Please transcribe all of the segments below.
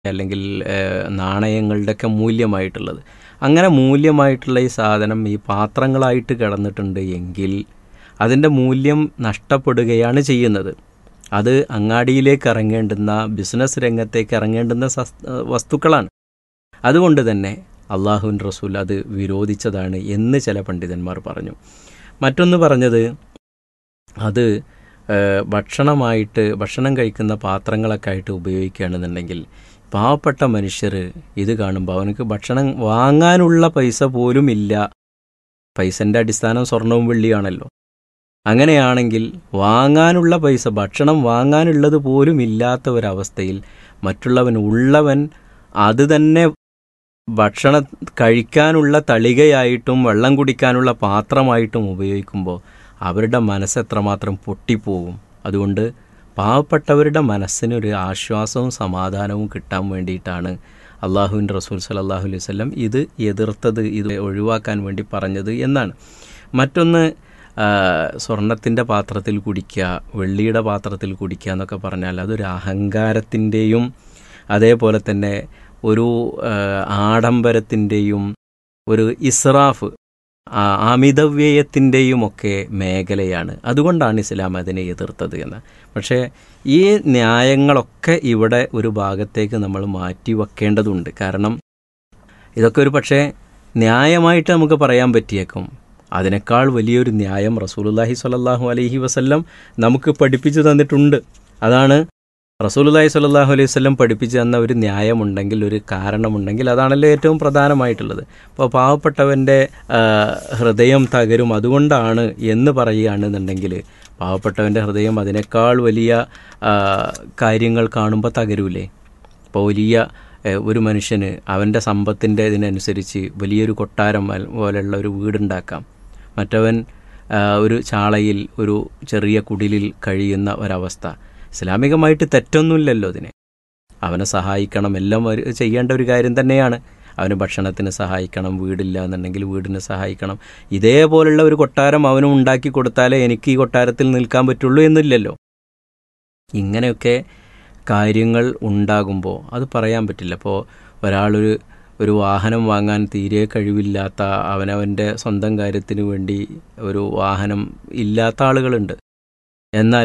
അല്ലെങ്കിൽ ഏഹ്, നാണയങ്ങളുടെയൊക്കെ മൂല്യമായിട്ടുള്ളത് അങ്ങനെ മൂല്യമായിട്ടുള്ള ഈ സാധനം ഈ പാത്രങ്ങളായിട്ട് കിടന്നിട്ടുണ്ട് എങ്കിൽ അതിൻ്റെ മൂല്യം നഷ്ടപ്പെടുകയാണ് ചെയ്യുന്നത് അത് അങ്ങാടിയിലേക്ക് ഇറങ്ങേണ്ടുന്ന ബിസിനസ് രംഗത്തേക്ക് ഇറങ്ങേണ്ടുന്ന സസ്- വസ്തുക്കളാണ് അതുകൊണ്ട് തന്നെ അള്ളാഹുവിൻ റസൂൽ അത് വിരോധിച്ചതാണ് എന്ന് ചില പണ്ഡിതന്മാർ പറഞ്ഞു മറ്റൊന്ന് പറഞ്ഞത് അത് ഏഹ്, ഭക്ഷണമായിട്ട് ഭക്ഷണം കഴിക്കുന്ന പാത്രങ്ങളൊക്കെ ആയിട്ട് ഉപയോഗിക്കുകയാണെന്നുണ്ടെങ്കിൽ പാവപ്പെട്ട മനുഷ്യർ ഇത് കാണുമ്പോൾ അവനക്ക് ഭക്ഷണം വാങ്ങാനുള്ള പൈസ പോലും ഇല്ല പൈസൻ്റെ അടിസ്ഥാനം സ്വർണവും വെള്ളിയാണല്ലോ അങ്ങനെയാണെങ്കിൽ വാങ്ങാനുള്ള പൈസ ഭക്ഷണം വാങ്ങാനുള്ളത് പോലും ഇല്ലാത്ത ഒരവസ്ഥയിൽ മറ്റുള്ളവൻ ഉള്ളവൻ അത് തന്നെ ഭക്ഷണം കഴിക്കാനുള്ള തളികയായിട്ടും വെള്ളം കുടിക്കാനുള്ള പാത്രമായിട്ടും ഉപയോഗിക്കുമ്പോൾ അവരുടെ മനസ്സ് എത്രമാത്രം പൊട്ടിപ്പോകും അതുകൊണ്ട് പാവപ്പെട്ടവരുടെ മനസ്സിനൊരു ആശ്വാസവും സമാധാനവും കിട്ടാൻ വേണ്ടിയിട്ടാണ് അള്ളാഹുവിൻ റസൂൽ സലല്ലാഹു അലൈഹി വല്ലം ഇത് എതിർത്തത് ഇത് ഒഴിവാക്കാൻ വേണ്ടി പറഞ്ഞത് എന്നാണ് മറ്റൊന്ന് സ്വർണത്തിൻ്റെ പാത്രത്തിൽ കുടിക്കുക വെള്ളിയുടെ പാത്രത്തിൽ കുടിക്കുക എന്നൊക്കെ പറഞ്ഞാൽ അതൊരു അഹങ്കാരത്തിൻ്റെയും അതേപോലെ തന്നെ ഒരു ആ, ആഡംബരത്തിൻ്റെയും ഒരു ഇസ്രാഫ് ആ, അമിതവ്യയത്തിൻ്റെയും ഒക്കെ മേഖലയാണ് അതുകൊണ്ടാണ് ഇസ്ലാം അതിനെ എതിർത്തത് എന്ന് പക്ഷേ ഈ ന്യായങ്ങളൊക്കെ ഇവിടെ ഒരു ഭാഗത്തേക്ക് നമ്മൾ മാറ്റി വെക്കേണ്ടതുണ്ട് കാരണം ഇതൊക്കെ ഒരു പക്ഷേ ന്യായമായിട്ട് നമുക്ക് പറയാൻ പറ്റിയേക്കും അതിനേക്കാൾ വലിയൊരു ന്യായം റസൂലുല്ലാഹി സ്വല്ലല്ലാഹു അലൈഹി വസല്ലം നമുക്ക് പഠിപ്പിച്ചു തന്നിട്ടുണ്ട് അതാണ് റസൂലുല്ലാഹി സ്വല്ലല്ലാഹു അലൈഹി വസല്ലം പഠിപ്പിച്ചു തന്ന ഒരു ന്യായമുണ്ടെങ്കിൽ ഒരു കാരണമുണ്ടെങ്കിൽ അതാണല്ലോ ഏറ്റവും പ്രധാനമായിട്ടുള്ളത് അപ്പോൾ പാവപ്പെട്ടവൻ്റെ ആ, ഹൃദയം തകരും അതുകൊണ്ടാണ് എന്ന് പറയുകയാണെന്നുണ്ടെങ്കിൽ പാവപ്പെട്ടവൻ്റെ ഹൃദയം അതിനേക്കാൾ വലിയ ആ, കാര്യങ്ങൾ കാണുമ്പോൾ തകരൂലേ ഇപ്പോൾ വലിയ ഏഹ്, ഒരു മനുഷ്യന് അവൻ്റെ സമ്പത്തിൻ്റെ ഇതിനനുസരിച്ച് വലിയൊരു കൊട്ടാരം അൽ- പോലെയുള്ള ഒരു വീടുണ്ടാക്കാം മറ്റവൻ ആ, ഒരു ചാളയിൽ ഒരു ചെറിയ കുടിലിൽ കഴിയുന്ന ഒരവസ്ഥ ഇസ്ലാമികമായിട്ട് തെറ്റൊന്നുമില്ലല്ലോ അതിന് അവനെ സഹായിക്കണം എല്ലാം ഒരു ചെയ്യേണ്ട ഒരു കാര്യം തന്നെയാണ് അവന് ഭക്ഷണത്തിന് സഹായിക്കണം വീടില്ല എന്നുണ്ടെങ്കിൽ വീടിന് സഹായിക്കണം ഇതേപോലുള്ള ഒരു കൊട്ടാരം അവനും ഉണ്ടാക്കി കൊടുത്താലേ എനിക്ക് ഈ കൊട്ടാരത്തിൽ നിൽക്കാൻ പറ്റുള്ളൂ എന്നില്ലല്ലോ ഇങ്ങനെയൊക്കെ കാര്യങ്ങൾ ഉണ്ടാകുമ്പോൾ അത് പറയാൻ പറ്റില്ല അപ്പോൾ ഒരാളൊരു ഒരു വാഹനം വാങ്ങാൻ തീരെ കഴിവില്ലാത്ത അവനവൻ്റെ സ്വന്തം കാര്യത്തിന് വേണ്ടി ഒരു വാഹനം ഇല്ലാത്ത ആളുകളുണ്ട് എന്നാൽ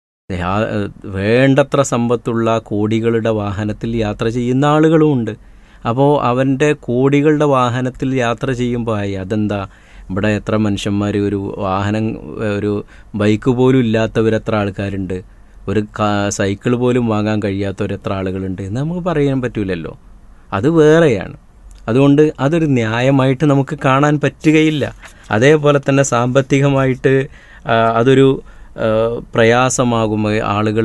യാ- വേണ്ടത്ര സമ്പത്തുള്ള കോടികളുടെ വാഹനത്തിൽ യാത്ര ചെയ്യുന്ന ആളുകളുമുണ്ട് അപ്പോൾ അവൻ്റെ കോടികളുടെ വാഹനത്തിൽ യാത്ര ചെയ്യുമ്പോൾ ആയി അതെന്താ ഇവിടെ എത്ര മനുഷ്യന്മാർ ഒരു വാഹനം ഒരു ബൈക്ക് പോലും ഇല്ലാത്തവരെത്ര ആൾക്കാരുണ്ട് ഒരു കാ- സൈക്കിൾ പോലും വാങ്ങാൻ കഴിയാത്തവരെത്ര ആളുകളുണ്ട് എന്ന് നമുക്ക് പറയാൻ പറ്റൂലല്ലോ അത് വേറെയാണ് അതുകൊണ്ട് അതൊരു ന്യായമായിട്ട് നമുക്ക് കാണാൻ പറ്റുകയില്ല അതേപോലെ തന്നെ സാമ്പത്തികമായിട്ട് ആ, അതൊരു ആ, പ്രയാസമാകും ആളുകൾ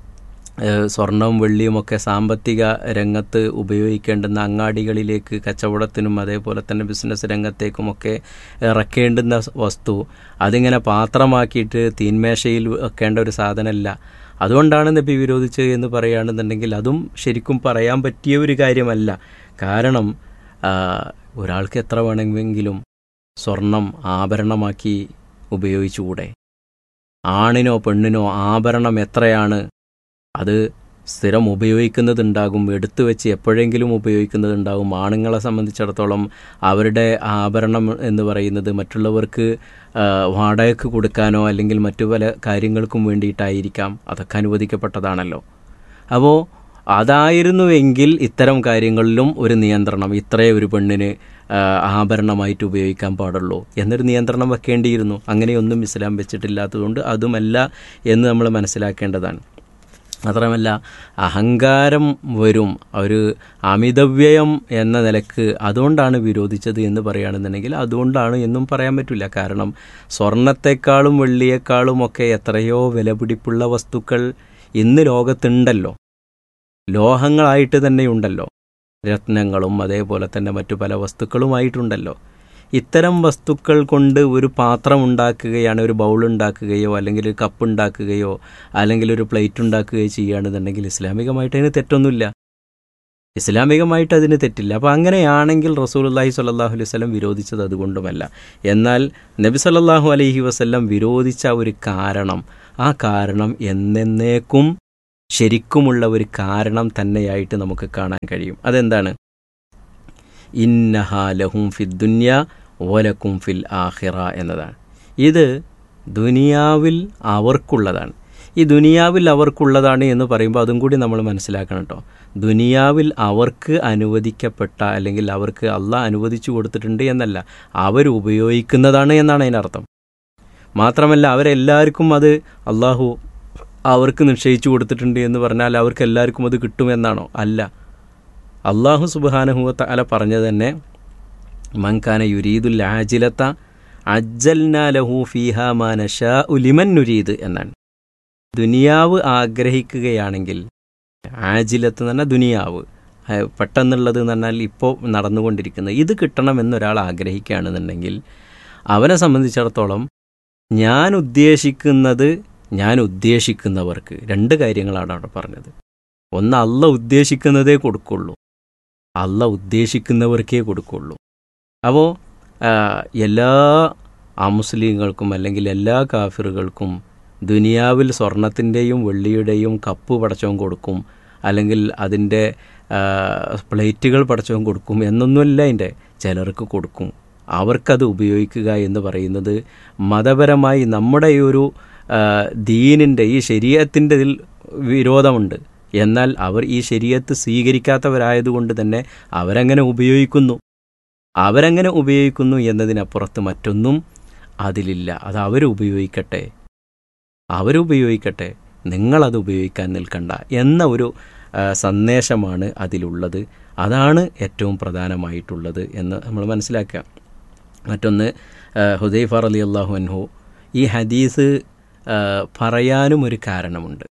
സ്വർണവും വെള്ളിയും ഒക്കെ സാമ്പത്തിക രംഗത്ത് ഉപയോഗിക്കേണ്ടുന്ന അങ്ങാടികളിലേക്ക് കച്ചവടത്തിനും അതേപോലെ തന്നെ ബിസിനസ് രംഗത്തേക്കുമൊക്കെ ഇറക്കേണ്ടുന്ന വസ്തു അതിങ്ങനെ പാത്രമാക്കിയിട്ട് തീന്മേശയിൽ വെക്കേണ്ട ഒരു സാധനമല്ല അതുകൊണ്ടാണ് നബി വിരോധിച്ചത് എന്ന് പറയുകയാണെന്നുണ്ടെങ്കിൽ അതും ശരിക്കും പറയാൻ പറ്റിയ ഒരു കാര്യമല്ല കാരണം ആ, ഒരാൾക്ക് എത്ര വേണമെങ്കിലും സ്വർണം ആഭരണമാക്കി ഉപയോഗിച്ചുകൂടെ ആണിനോ പെണ്ണിനോ ആഭരണം എത്രയാണ് അത് സ്ഥിരം ഉപയോഗിക്കുന്നതുണ്ടാകും എടുത്തു വെച്ച് എപ്പോഴെങ്കിലും ഉപയോഗിക്കുന്നതുണ്ടാകും ആണുങ്ങളെ സംബന്ധിച്ചിടത്തോളം അവരുടെ ആഭരണം എന്ന് പറയുന്നത് മറ്റുള്ളവർക്ക് ആ, വാടകയ്ക്ക് കൊടുക്കാനോ അല്ലെങ്കിൽ മറ്റു പല കാര്യങ്ങൾക്കും വേണ്ടിയിട്ടായിരിക്കാം അതൊക്കെ അനുവദിക്കപ്പെട്ടതാണല്ലോ അപ്പോൾ അതായിരുന്നുവെങ്കിൽ ഇത്തരം കാര്യങ്ങളിലും ഒരു നിയന്ത്രണം ഇത്രേ ഒരു പെണ്ണിന് ആ, ആഭരണമായിട്ട് ഉപയോഗിക്കാൻ പാടുള്ളൂ എന്നൊരു നിയന്ത്രണം വെക്കേണ്ടിയിരുന്നു അങ്ങനെയൊന്നും ഇസ്ലാം വെച്ചിട്ടില്ലാത്തതുകൊണ്ട് അതുമല്ല എന്ന് നമ്മൾ മനസ്സിലാക്കേണ്ടതാണ് മാത്രമല്ല അഹങ്കാരം വരും ഒരു അമിതവ്യയം എന്ന നിലക്ക് അതുകൊണ്ടാണ് വിരോധിച്ചത് എന്ന് പറയുകയാണെന്നുണ്ടെങ്കിൽ അതുകൊണ്ടാണ് എന്നും പറയാൻ പറ്റില്ല കാരണം സ്വർണത്തെക്കാളും വെള്ളിയേക്കാളും ഒക്കെ എത്രയോ വിലപിടിപ്പുള്ള വസ്തുക്കൾ ഇന്ന് ലോകത്തുണ്ടല്ലോ ലോഹങ്ങളായിട്ട് തന്നെയുണ്ടല്ലോ രത്നങ്ങളും അതേപോലെ തന്നെ മറ്റു പല വസ്തുക്കളുമായിട്ടുണ്ടല്ലോ ഇത്തരം വസ്തുക്കൾ കൊണ്ട് ഒരു പാത്രം ഉണ്ടാക്കുകയാണ് ഒരു ബൗൾ ഉണ്ടാക്കുകയോ അല്ലെങ്കിൽ ഒരു കപ്പ് ഉണ്ടാക്കുകയോ അല്ലെങ്കിൽ ഒരു പ്ലേറ്റ് ഉണ്ടാക്കുകയോ ചെയ്യുകയാണെന്നുണ്ടെങ്കിൽ ഇസ്ലാമികമായിട്ട് അതിന് തെറ്റൊന്നുമില്ല ഇസ്ലാമികമായിട്ട് അതിന് തെറ്റില്ല അപ്പോൾ അങ്ങനെയാണെങ്കിൽ റസൂലുള്ളാഹി സ്വല്ലല്ലാഹു അലൈഹി വസല്ലം വിരോധിച്ചത് അതുകൊണ്ടുമല്ല എന്നാൽ നബി സല്ലല്ലാഹു അലൈഹി വസല്ലം വിരോധിച്ച ഒരു കാരണം ആ കാരണം എന്നേക്കും ശരിക്കുമുള്ള ഒരു കാരണം തന്നെയായിട്ട് നമുക്ക് കാണാൻ കഴിയും അതെന്താണ് ഇന്നഹാ ലഹും ഫിൽ ദുന്യ ഓലക്കും ഫിൽ ആഹിറ എന്നതാണ് ഇത് ദുനിയാവിൽ അവർക്കുള്ളതാണ് ഈ ദുനിയാവിൽ അവർക്കുള്ളതാണ് എന്ന് പറയുമ്പോൾ അതും കൂടി നമ്മൾ മനസ്സിലാക്കണം കേട്ടോ ദുനിയാവിൽ അവർക്ക് അനുവദിക്കപ്പെട്ട അല്ലെങ്കിൽ അവർക്ക് അള്ളാഹ് അനുവദിച്ചു കൊടുത്തിട്ടുണ്ട് എന്നല്ല അവർ ഉപയോഗിക്കുന്നതാണ് എന്നാണ് അതിനർത്ഥം മാത്രമല്ല അവരെല്ലാവർക്കും അത് അള്ളാഹു അവർക്ക് നിശ്ചയിച്ചു കൊടുത്തിട്ടുണ്ട് എന്ന് പറഞ്ഞാൽ അവർക്ക് എല്ലാവർക്കും അത് കിട്ടുമെന്നാണോ അല്ല അള്ളാഹു സുബാനഹുവത്ത അല പറഞ്ഞത് തന്നെ മൻകാന യുരീദുൽ ആജിലത്ത അജ്ജൽനാ ലഹു ഫീഹ മാനഷാ ഉലിമൻ നുരീദ് എന്നാണ് ദുനിയാവ് ആഗ്രഹിക്കുകയാണെങ്കിൽ ആജിലത്ത് എന്ന് പറഞ്ഞാൽ ദുനിയാവ് പെട്ടെന്നുള്ളത് എന്ന് പറഞ്ഞാൽ ഇപ്പോൾ നടന്നുകൊണ്ടിരിക്കുന്നത് ഇത് കിട്ടണമെന്നൊരാൾ ആഗ്രഹിക്കുകയാണെന്നുണ്ടെങ്കിൽ അവനെ സംബന്ധിച്ചിടത്തോളം ഞാൻ ഉദ്ദേശിക്കുന്നത് ഞാൻ ഉദ്ദേശിക്കുന്നവർക്ക് രണ്ട് കാര്യങ്ങളാണ് അവിടെ പറഞ്ഞത് ഒന്ന് അല്ല ഉദ്ദേശിക്കുന്നതേ കൊടുക്കുള്ളൂ അല്ല ഉദ്ദേശിക്കുന്നവർക്കേ കൊടുക്കുള്ളൂ അപ്പോൾ എല്ലാ അമുസ്ലിങ്ങൾക്കും അല്ലെങ്കിൽ എല്ലാ കാഫിറുകൾക്കും ദുനിയാവിൽ സ്വർണത്തിൻ്റെയും വെള്ളിയുടെയും കപ്പ് പടച്ചവൻ കൊടുക്കും അല്ലെങ്കിൽ അതിൻ്റെ പ്ലേറ്റുകൾ പടച്ചവൻ കൊടുക്കും എന്നൊന്നുമല്ല അതിൻ്റെ ചിലർക്ക് കൊടുക്കും അവർക്കത് ഉപയോഗിക്കുക എന്ന് പറയുന്നത് മതപരമായി നമ്മുടെ ഈ ഒരു ദീനിൻ്റെ ഈ ശരീരത്തിൻ്റെ ഇതിൽ വിരോധമുണ്ട് എന്നാൽ അവർ ഈ ശരീരത്ത് സ്വീകരിക്കാത്തവരായതുകൊണ്ട് തന്നെ അവരങ്ങനെ ഉപയോഗിക്കുന്നു അവരങ്ങനെ ഉപയോഗിക്കുന്നു എന്നതിനപ്പുറത്ത് മറ്റൊന്നും അതിലില്ല അത് അവരുപയോഗിക്കട്ടെ അവരുപയോഗിക്കട്ടെ നിങ്ങളത് ഉപയോഗിക്കാൻ നിൽക്കണ്ട എന്ന ഒരു സന്ദേശമാണ് അതിലുള്ളത് അതാണ് ഏറ്റവും പ്രധാനമായിട്ടുള്ളത് എന്ന് നമ്മൾ മനസ്സിലാക്കുക മറ്റൊന്ന് ഹുദൈഫർ അലി അള്ളാഹു അൻഹു ഈ ഹദീസ് പറയാനും ഒരു കാരണമുണ്ട്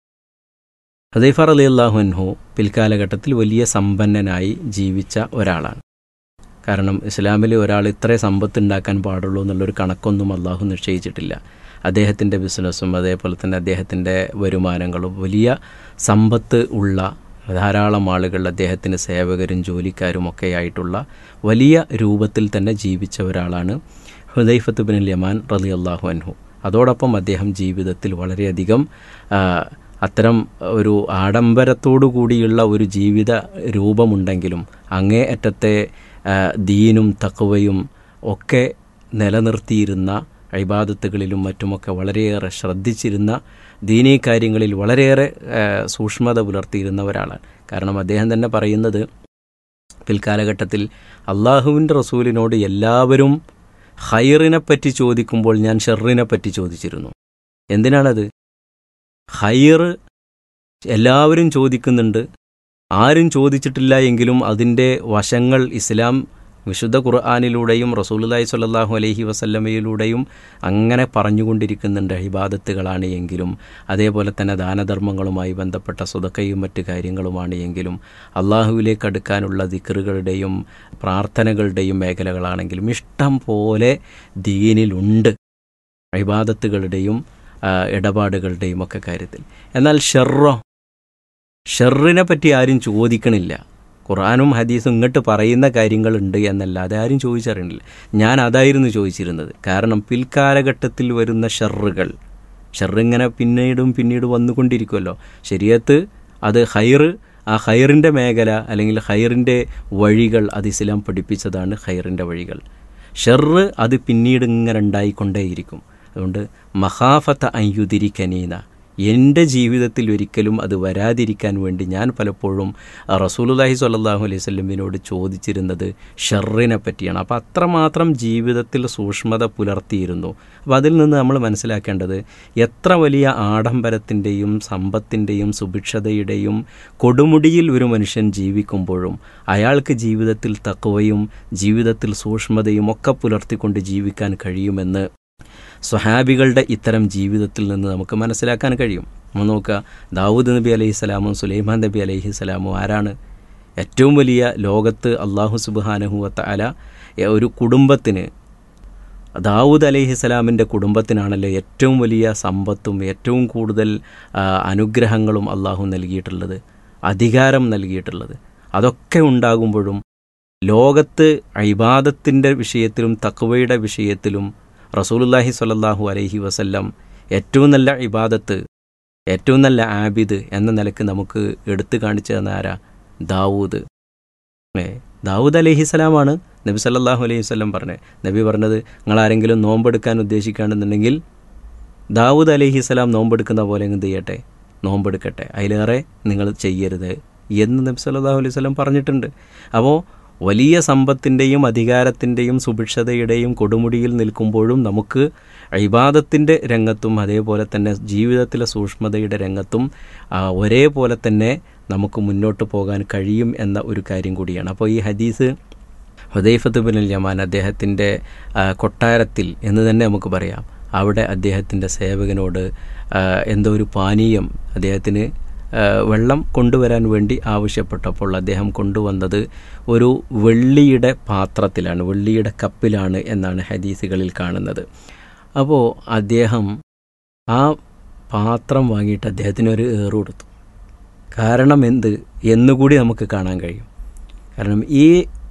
ഹുദൈഫർ അലി അള്ളാഹു അൻഹു പിൽക്കാലഘട്ടത്തിൽ വലിയ സമ്പന്നനായി ജീവിച്ച ഒരാളാണ് കാരണം ഇസ്ലാമിൽ ഒരാൾ ഇത്രേ സമ്പത്ത് ഉണ്ടാക്കാൻ പാടുള്ളൂ എന്നുള്ളൊരു കണക്കൊന്നും അള്ളാഹു നിശ്ചയിച്ചിട്ടില്ല അദ്ദേഹത്തിൻ്റെ ബിസിനസ്സും അതേപോലെ തന്നെ അദ്ദേഹത്തിൻ്റെ വരുമാനങ്ങളും വലിയ സമ്പത്ത് ഉള്ള ധാരാളം ആളുകൾ അദ്ദേഹത്തിന് സേവകരും ജോലിക്കാരും ഒക്കെ ആയിട്ടുള്ള വലിയ രൂപത്തിൽ തന്നെ ജീവിച്ച ഒരാളാണ് ഹുദൈഫത്ത് ബിൻ യമാൻ റലി അള്ളാഹു അൻഹു അതോടൊപ്പം അദ്ദേഹം ജീവിതത്തിൽ വളരെയധികം അത്തരം ഒരു ആഡംബരത്തോടു കൂടിയുള്ള ഒരു ജീവിത രൂപമുണ്ടെങ്കിലും അങ്ങേ അറ്റത്തെ ദീനും തക്കവയും ഒക്കെ നിലനിർത്തിയിരുന്ന ഇബാദത്തുകളിലും മറ്റുമൊക്കെ വളരെയേറെ ശ്രദ്ധിച്ചിരുന്ന ദീനീ കാര്യങ്ങളിൽ വളരെയേറെ സൂക്ഷ്മത പുലർത്തിയിരുന്ന ഒരാളാണ് കാരണം അദ്ദേഹം തന്നെ പറയുന്നത് പിൽക്കാലഘട്ടത്തിൽ അള്ളാഹുവിൻ്റെ റസൂലിനോട് എല്ലാവരും ഹൈറിനെ പറ്റി ചോദിക്കുമ്പോൾ ഞാൻ ഷെറിനെ പറ്റി ചോദിച്ചിരുന്നു എന്തിനാണത് ഹൈർ എല്ലാവരും ചോദിക്കുന്നുണ്ട് ആരും ചോദിച്ചിട്ടില്ല എങ്കിലും അതിൻ്റെ വശങ്ങൾ ഇസ്ലാം വിശുദ്ധ ഖുർആാനിലൂടെയും റസൂലുല്ലാഹി സ്വല്ലല്ലാഹു അലൈഹി വസല്ലമയിലൂടെയും അങ്ങനെ പറഞ്ഞുകൊണ്ടിരിക്കുന്നുണ്ട് ഇബാദത്തുകളാണ് എങ്കിലും അതേപോലെ തന്നെ ദാനധർമ്മങ്ങളുമായി ബന്ധപ്പെട്ട സ്വതക്കയും മറ്റു കാര്യങ്ങളുമാണ് എങ്കിലും അള്ളാഹുവിലേക്ക് അടുക്കാനുള്ള ദിക്കറുകളുടെയും പ്രാർത്ഥനകളുടെയും മേഖലകളാണെങ്കിലും ഇഷ്ടം പോലെ ദീനിലുണ്ട് ഇബാദത്തുകളുടെയും ഇടപാടുകളുടെയും ഒക്കെ കാര്യത്തിൽ എന്നാൽ ഷെറോ ഷെറിനെ പറ്റി ആരും ചോദിക്കണില്ല ഖുറാനും ഹദീസും ഇങ്ങോട്ട് പറയുന്ന കാര്യങ്ങളുണ്ട് എന്നല്ലാതെ ആരും ചോദിച്ചറിയണില്ല ഞാൻ അതായിരുന്നു ചോദിച്ചിരുന്നത് കാരണം പിൽക്കാലഘട്ടത്തിൽ വരുന്ന ഷെറുകൾ ഷെറിങ്ങനെ പിന്നീടും പിന്നീട് വന്നുകൊണ്ടിരിക്കുമല്ലോ ശരിയത്ത് അത് ഹൈർ ആ ഹൈറിൻ്റെ മേഖല അല്ലെങ്കിൽ ഹൈറിൻ്റെ വഴികൾ അത് ഇസ്ലാം പഠിപ്പിച്ചതാണ് ഹൈറിൻ്റെ വഴികൾ ഷെറ് അത് പിന്നീട് ഇങ്ങനെ ഉണ്ടായിക്കൊണ്ടേയിരിക്കും അതുകൊണ്ട് മഹാഫത്ത അയ്യുതിരിക്കനീന എൻ്റെ ജീവിതത്തിൽ ഒരിക്കലും അത് വരാതിരിക്കാൻ വേണ്ടി ഞാൻ പലപ്പോഴും റസൂലുല്ലാഹി സ്വല്ലല്ലാഹു അലൈഹി സ്വല്ലമിനോട് ചോദിച്ചിരുന്നത് ഷെറിനെ പറ്റിയാണ് അപ്പോൾ അത്രമാത്രം ജീവിതത്തിൽ സൂക്ഷ്മത പുലർത്തിയിരുന്നു അപ്പോൾ അതിൽ നിന്ന് നമ്മൾ മനസ്സിലാക്കേണ്ടത് എത്ര വലിയ ആഡംബരത്തിൻ്റെയും സമ്പത്തിൻ്റെയും സുഭിക്ഷതയുടെയും കൊടുമുടിയിൽ ഒരു മനുഷ്യൻ ജീവിക്കുമ്പോഴും അയാൾക്ക് ജീവിതത്തിൽ തക്കവയും ജീവിതത്തിൽ സൂക്ഷ്മതയും ഒക്കെ പുലർത്തിക്കൊണ്ട് ജീവിക്കാൻ കഴിയുമെന്ന് സ്വഹാബികളുടെ ഇത്തരം ജീവിതത്തിൽ നിന്ന് നമുക്ക് മനസ്സിലാക്കാൻ കഴിയും നമ്മൾ നോക്കുക ദാവൂദ് നബി അലൈഹി സ്വലാമും സുലൈമാൻ നബി അലൈഹി സ്വലാമും ആരാണ് ഏറ്റവും വലിയ ലോകത്ത് അള്ളാഹു സുബാനഹുവത്ത അല ഒരു കുടുംബത്തിന് ദാവൂദ് അലൈഹി സ്വലാമിൻ്റെ കുടുംബത്തിനാണല്ലോ ഏറ്റവും വലിയ സമ്പത്തും ഏറ്റവും കൂടുതൽ അനുഗ്രഹങ്ങളും അള്ളാഹു നൽകിയിട്ടുള്ളത് അധികാരം നൽകിയിട്ടുള്ളത് അതൊക്കെ ഉണ്ടാകുമ്പോഴും ലോകത്ത് ഇബാദത്തിൻ്റെ വിഷയത്തിലും തക്വയുടെ വിഷയത്തിലും റസൂലുല്ലാഹി സ്വല്ലല്ലാഹു അലൈഹി വസല്ലം ഏറ്റവും നല്ല ഇബാദത്ത് ഏറ്റവും നല്ല ആബിദ് എന്ന നിലക്ക് നമുക്ക് എടുത്തു കാണിച്ചു തന്ന ആരാ ദാവൂദ് ഏ ദാവൂദ് അലഹിസ്സലാമാണ് നബി സല്ലല്ലാഹു അലൈഹി വസല്ലം പറഞ്ഞത് നബി പറഞ്ഞത് നിങ്ങൾ ആരെങ്കിലും നോമ്പെടുക്കാൻ ഉദ്ദേശിക്കുകയാണെന്നുണ്ടെങ്കിൽ ദാവൂദ് അലഹിസ്സലാം നോമ്പെടുക്കുന്ന പോലെ എന്ത് ചെയ്യട്ടെ നോമ്പെടുക്കട്ടെ അതിലേറെ നിങ്ങൾ ചെയ്യരുത് എന്ന് നബി സല്ലല്ലാഹു അലൈഹി വസല്ലം പറഞ്ഞിട്ടുണ്ട് അപ്പോൾ വലിയ സമ്പത്തിൻ്റെയും അധികാരത്തിൻ്റെയും സുഭിക്ഷതയുടെയും കൊടുമുടിയിൽ നിൽക്കുമ്പോഴും നമുക്ക് ഇബാദത്തിൻ്റെ രംഗത്തും അതേപോലെ തന്നെ ജീവിതത്തിലെ സൂക്ഷ്മതയുടെ രംഗത്തും ആ, ഒരേപോലെ തന്നെ നമുക്ക് മുന്നോട്ട് പോകാൻ കഴിയും എന്ന ഒരു കാര്യം കൂടിയാണ് അപ്പോൾ ഈ ഹദീസ് ഹുദൈഫത്ത് ബിൻ യമാൻ അദ്ദേഹത്തിൻ്റെ ആ, കൊട്ടാരത്തിൽ എന്ന് തന്നെ നമുക്ക് പറയാം അവിടെ അദ്ദേഹത്തിൻ്റെ സേവകനോട് ആ, എന്തോ ഒരു പാനീയം അദ്ദേഹത്തിന് ആ, വെള്ളം കൊണ്ടുവരാൻ വേണ്ടി ആവശ്യപ്പെട്ടപ്പോൾ അദ്ദേഹം കൊണ്ടുവന്നത് ഒരു വെള്ളിയുടെ പാത്രത്തിലാണ് വെള്ളിയുടെ കപ്പിലാണ് എന്നാണ് ഹദീസുകളിൽ കാണുന്നത് അപ്പോൾ അദ്ദേഹം ആ പാത്രം വാങ്ങിയിട്ട് അദ്ദേഹത്തിന് ഒരു ഏറ് കൊടുത്തു കാരണം എന്ത് എന്നുകൂടി നമുക്ക് കാണാൻ കഴിയും കാരണം ഈ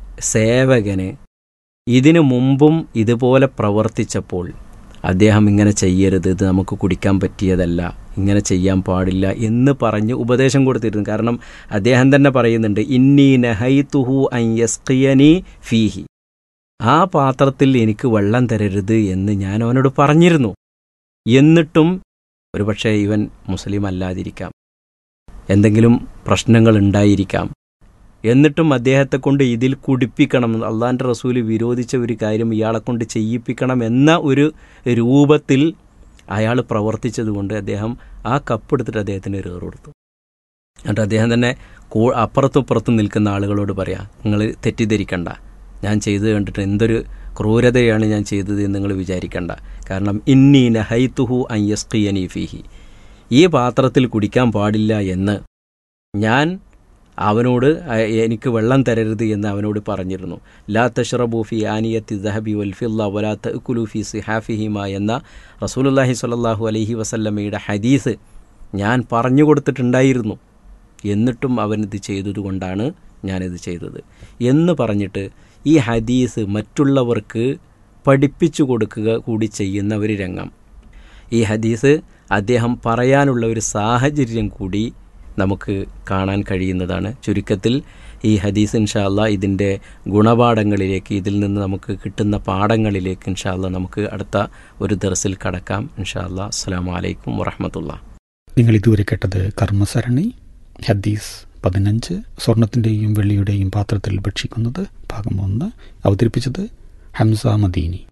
സേവകന് ഇതിനു മുമ്പും ഇതുപോലെ പ്രവർത്തിച്ചപ്പോൾ അദ്ദേഹം ഇങ്ങനെ ചെയ്യരുത് ഇത് നമുക്ക് കുടിക്കാൻ പറ്റിയതല്ല ഇങ്ങനെ ചെയ്യാൻ പാടില്ല എന്ന് പറഞ്ഞ് ഉപദേശം കൊടുത്തിരുന്നു കാരണം അദ്ദേഹം തന്നെ പറയുന്നുണ്ട് ഇന്നി നഹൈതുഹു അൻ യസ്ഖിയനി ഫീഹി ആ പാത്രത്തിൽ എനിക്ക് വെള്ളം തരരുത് എന്ന് ഞാൻ അവനോട് പറഞ്ഞിരുന്നു എന്നിട്ടും ഒരുപക്ഷെ ഇവൻ മുസ്ലിം അല്ലാതിരിക്കാം എന്തെങ്കിലും പ്രശ്നങ്ങൾ ഉണ്ടായിരിക്കാം എന്നിട്ടും അദ്ദേഹത്തെ കൊണ്ട് ഇതിൽ കുടിപ്പിക്കണം അള്ളാൻ്റെ റസൂല് വിരോധിച്ച ഒരു കാര്യം ഇയാളെ കൊണ്ട് ചെയ്യിപ്പിക്കണം എന്ന ഒരു രൂപത്തിൽ അയാൾ പ്രവർത്തിച്ചതുകൊണ്ട് അദ്ദേഹം ആ കപ്പ് എടുത്തിട്ട് അദ്ദേഹത്തിന് ഒരു ഏറ് കൊടുത്തു എന്നിട്ട് അദ്ദേഹം തന്നെ കൂ അപ്പുറത്തും ഇപ്പുറത്തും നിൽക്കുന്ന ആളുകളോട് പറയാം നിങ്ങൾ തെറ്റിദ്ധരിക്കണ്ട ഞാൻ ചെയ്തത് കണ്ടിട്ട് എന്തൊരു ക്രൂരതയാണ് ഞാൻ ചെയ്തത് എന്ന് നിങ്ങൾ വിചാരിക്കണ്ട കാരണം ഇന്നി നഹൈത്തുഹു അയ്യസ്കിയനി ഫീഹി ഈ പാത്രത്തിൽ കുടിക്കാൻ പാടില്ല എന്ന് ഞാൻ അവനോട് അ- എനിക്ക് വെള്ളം തരരുത് എന്ന് അവനോട് പറഞ്ഞിരുന്നു ലാ തഷ്റബു ഫി ആനിയത്തി ദഹബി വൽ ഫില്ല വലാ തഅ്കുലു ഫി സിഹാഫിഹിമ എന്ന റസൂലുള്ളാഹി സ്വല്ലല്ലാഹു അലൈഹി വസല്ലമയുടെ ഹദീസ് ഞാൻ പറഞ്ഞു കൊടുത്തിട്ടുണ്ടായിരുന്നു എന്നിട്ടും അവനിത് ചെയ്തതുകൊണ്ടാണ് ഞാനിത് ചെയ്തത് എന്ന് പറഞ്ഞിട്ട് ഈ ഹദീസ് മറ്റുള്ളവർക്ക് പഠിപ്പിച്ചു കൊടുക്കുക കൂടി ചെയ്യുന്ന ഒരു രംഗം ഈ ഹദീസ് അദ്ദേഹം പറയാനുള്ള ഒരു സാഹചര്യം കൂടി നമുക്ക് കാണാൻ കഴിയുന്നതാണ് ചുരുക്കത്തിൽ ഈ ഹദീസ് ഇൻഷാല്ല ഇതിൻ്റെ ഗുണപാഠങ്ങളിലേക്ക് ഇതിൽ നിന്ന് നമുക്ക് കിട്ടുന്ന പാഠങ്ങളിലേക്ക് ഇൻഷാല്ല നമുക്ക് അടുത്ത ഒരു ദർസിൽ കടക്കാം ഇൻഷാല്ല അസ്സാം വലൈക്കും വറഹമത്തുള്ള നിങ്ങൾ ഇതുവരെ കേട്ടത് കർമ്മസരണി ഹദീസ് പതിനഞ്ച് സ്വർണത്തിൻ്റെയും വെള്ളിയുടെയും പാത്രത്തിൽ ഭക്ഷിക്കുന്നത് ഭാഗം ഒന്ന് അവതരിപ്പിച്ചത് ഹംസ മദീനി